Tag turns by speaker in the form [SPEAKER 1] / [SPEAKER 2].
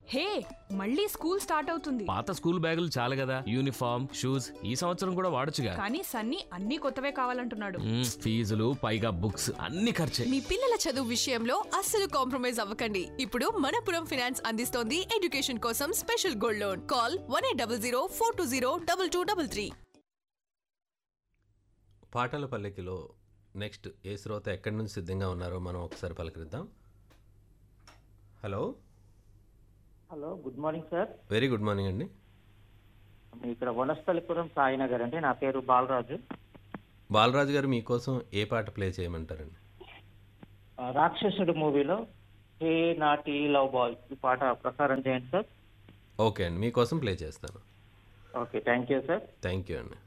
[SPEAKER 1] హే మళ్ళీ school start అవుతుంది
[SPEAKER 2] పాత స్కూల్ బ్యాగులు చాలు కదా యూనిఫామ్ షూస్ ఈ సంవత్సరం కూడా వాడొచ్చుగా
[SPEAKER 1] కానీ సన్నీ అన్ని కొత్తవే కావాలంటున్నాడు
[SPEAKER 2] మ్మ్, ఫీజులు పైగా బుక్స్ అన్ని ఖర్చే
[SPEAKER 3] మీ పిల్లల చదువు విషయంలో అస్సలు కాంప్రమైజ్ అవ్వకండి ఇప్పుడు మనపురం ఫినాన్స్ అందిస్తోంది ఎడ్యుకేషన్ కోసం special gold loan call one eight double zero four two zero double two double three
[SPEAKER 4] పాటల పల్లెకిలో నెక్స్ట్ ఏ శ్రోత ఎక్కడి నుంచి సిద్ధంగా ఉన్నారో మనం ఒకసారి పలకరిద్దాం hello
[SPEAKER 5] hello good morning sir
[SPEAKER 4] very good morning అండి
[SPEAKER 5] మీ ఇక్కడ వనస్థలిపురం సాయినగర్ అండి నా పేరు బాలరాజు
[SPEAKER 4] బాలరాజు గారు మీకోసం ఏ పాట ప్లే చేయమంటారండి
[SPEAKER 5] ఆ, రాక్షసుడు మూవీలో హే నాటి లవ్ బాయ్ ఈ పాట ప్రసారం చేయండి సార్
[SPEAKER 4] ఓకే అండి మీకోసం ప్లే చేస్తాను
[SPEAKER 5] okay thank you sir
[SPEAKER 4] thank you అండి